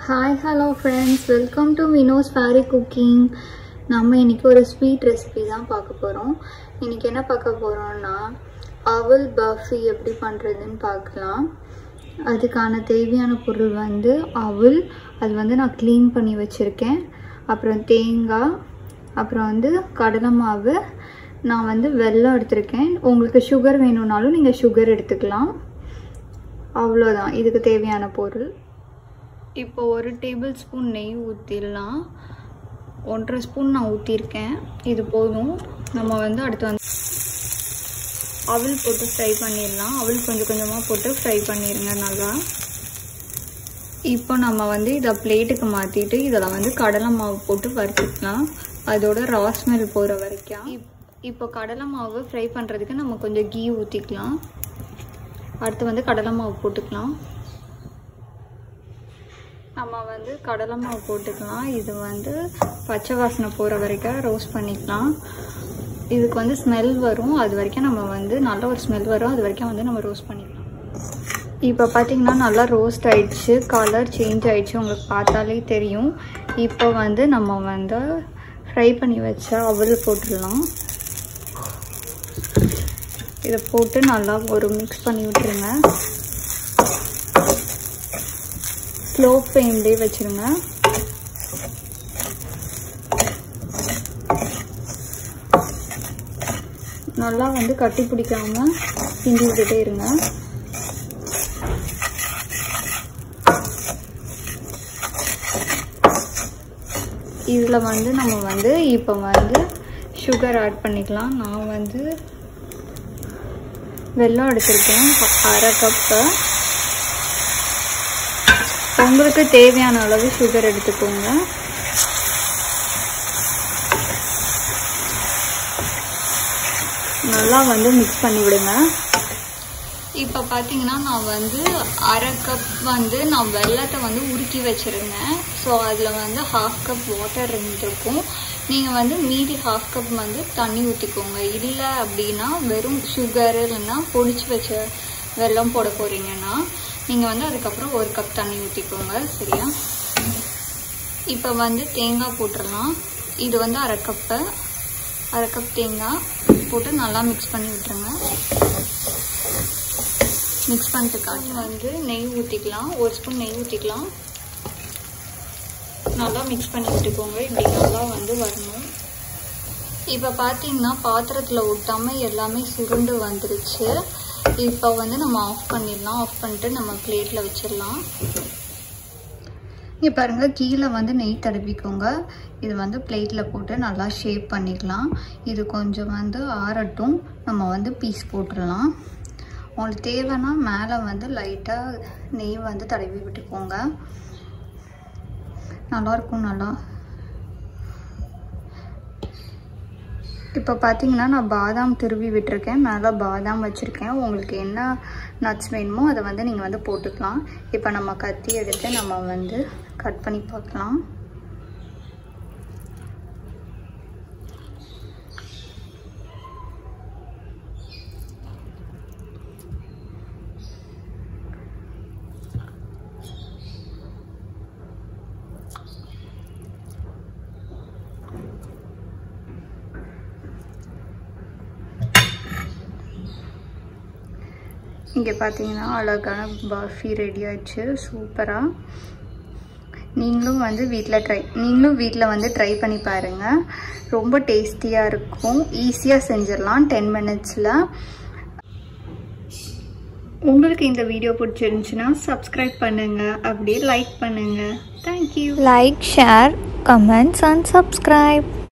Hi hello friends welcome to Mino's fairy cooking நம்ம இன்றைக்கி ஒரு ஸ்வீட் ரெசிபி தான் பார்க்க போகிறோம் இன்றைக்கி என்ன பார்க்க போகிறோம்னா அவல் பஃபி எப்படி பண்ணுறதுன்னு பார்க்கலாம் அதுக்கான தேவையான பொருள் வந்து அவல் அது வந்து நான் க்ளீன் பண்ணி வச்சுருக்கேன் அப்புறம் தேங்காய் அப்புறம் வந்து கடலை மாவு நான் வந்து வெல்லம் எடுத்திருக்கேன் உங்களுக்கு சுகர் வேணும்னாலும் நீங்கள் சுகர் எடுத்துக்கலாம் அவ்வளோதான் இதுக்கு தேவையான பொருள் இப்போ ஒரு டேபிள் ஸ்பூன் நெய் ஊற்றிடலாம் ஒன்றரை ஸ்பூன் நான் ஊற்றிருக்கேன் இது போதும் நம்ம வந்து அடுத்து வந்து அவல் போட்டு ஃப்ரை பண்ணிடலாம் அவல் கொஞ்சம் கொஞ்சமாக போட்டு ஃப்ரை பண்ணிடுங்க நல்லா இப்போ நம்ம வந்து இதை பிளேட்டுக்கு மாற்றிட்டு இதில் வந்து கடலை மாவு போட்டு வறுத்துக்கலாம் அதோட ரா ஸ்மெல் போகிற வரைக்கும் இப்போ கடலை மாவு ஃப்ரை பண்ணுறதுக்கு நம்ம கொஞ்சம் கீ ஊற்றிக்கலாம் அடுத்து வந்து கடலை மாவு போட்டுக்கலாம் நம்ம வந்து கடலை மாவு போட்டுக்கலாம் இது வந்து பச்சை வாசனை போகிற வரைக்கும் ரோஸ்ட் பண்ணிக்கலாம் இதுக்கு வந்து ஸ்மெல் வரும் அது வரைக்கும் நம்ம வந்து நல்ல ஒரு ஸ்மெல் வரும் அது வரைக்கும் வந்து நம்ம ரோஸ்ட் பண்ணிக்கலாம் இப்போ பார்த்தீங்கன்னா நல்லா ரோஸ்ட் ஆயிடுச்சு கலர் சேஞ்ச் ஆயிடுச்சு உங்களுக்கு பார்த்தாலே தெரியும் இப்போ வந்து நம்ம வந்து ஃப்ரை பண்ணி வச்ச அவல் போட்டுடலாம் இதை போட்டு நல்லா ஒரு மிக்ஸ் பண்ணி விட்டுருங்க ஸ்லோ ஃப்ளேம்லேயே வச்சுருங்க நல்லா வந்து கட்டி பிடிக்காம கிண்டி விட்டுட்டே இருங்க இதில் வந்து நம்ம வந்து இப்போ வந்து சுகர் ஆட் பண்ணிக்கலாம் நான் வந்து வெல்லம் எடுத்திருக்கேன் அரை கப்பு உங்களுக்கு தேவையான அளவு சுகர் எடுத்துக்கோங்க நல்லா வந்து மிக்ஸ் பண்ணி விடுங்க இப்போ பார்த்தீங்கன்னா நான் வந்து அரை கப் வந்து நான் வெள்ளத்தை வந்து உருக்கி வச்சுருந்தேன் ஸோ அதில் வந்து ஹாஃப் கப் வாட்டர் இருந்துருக்கும் நீங்கள் வந்து மீதி ஹாஃப் கப் வந்து தண்ணி ஊற்றிக்கோங்க இல்லை அப்படின்னா வெறும் சுகர் இல்லைன்னா பொடிச்சு வச்ச வெல்லம் போட போகிறீங்கன்னா நீங்கள் வந்து அதுக்கப்புறம் ஒரு கப் தண்ணி ஊற்றிக்கோங்க சரியா இப்போ வந்து தேங்காய் போட்டுடலாம் இது வந்து அரை கப்பு அரை கப் தேங்காய் போட்டு நல்லா மிக்ஸ் பண்ணி விட்டுருங்க மிக்ஸ் பண்ணிட்டு காட்டி வந்து நெய் ஊற்றிக்கலாம் ஒரு ஸ்பூன் நெய் ஊற்றிக்கலாம் நல்லா மிக்ஸ் பண்ணி விட்டுக்கோங்க இப்படி நல்லா வந்து வரணும் இப்போ பார்த்தீங்கன்னா பாத்திரத்தில் ஒட்டாமல் எல்லாமே சுருண்டு வந்துருச்சு இப்போ வந்து நம்ம ஆஃப் பண்ணிடலாம் ஆஃப் பண்ணிட்டு நம்ம பிளேட்டில் வச்சிடலாம் இங்கே பாருங்கள் கீழே வந்து நெய் தடவிக்கோங்க இது வந்து பிளேட்டில் போட்டு நல்லா ஷேப் பண்ணிக்கலாம் இது கொஞ்சம் வந்து ஆறட்டும் நம்ம வந்து பீஸ் போட்டுடலாம் உங்களுக்கு தேவைன்னா மேலே வந்து லைட்டாக நெய் வந்து தடவி விட்டுக்கோங்க நல்லாயிருக்கும் நல்லா இப்போ பார்த்தீங்கன்னா நான் பாதாம் துருவி விட்டுருக்கேன் மேலே பாதாம் வச்சுருக்கேன் உங்களுக்கு என்ன நட்ஸ் வேணுமோ அதை வந்து நீங்கள் வந்து போட்டுக்கலாம் இப்போ நம்ம கத்தி எடுத்து நம்ம வந்து கட் பண்ணி பார்க்கலாம் இங்கே பார்த்தீங்கன்னா அழகான பர்ஃபி ரெடி ஆயிடுச்சு சூப்பராக நீங்களும் வந்து வீட்டில் ட்ரை நீங்களும் வீட்டில் வந்து ட்ரை பண்ணி பாருங்கள் ரொம்ப டேஸ்டியாக இருக்கும் ஈஸியாக செஞ்சிடலாம் டென் மினிட்ஸில் உங்களுக்கு இந்த வீடியோ பிடிச்சிருந்துச்சுன்னா சப்ஸ்கிரைப் பண்ணுங்கள் அப்படியே லைக் பண்ணுங்கள் thank you like, share, comments and subscribe.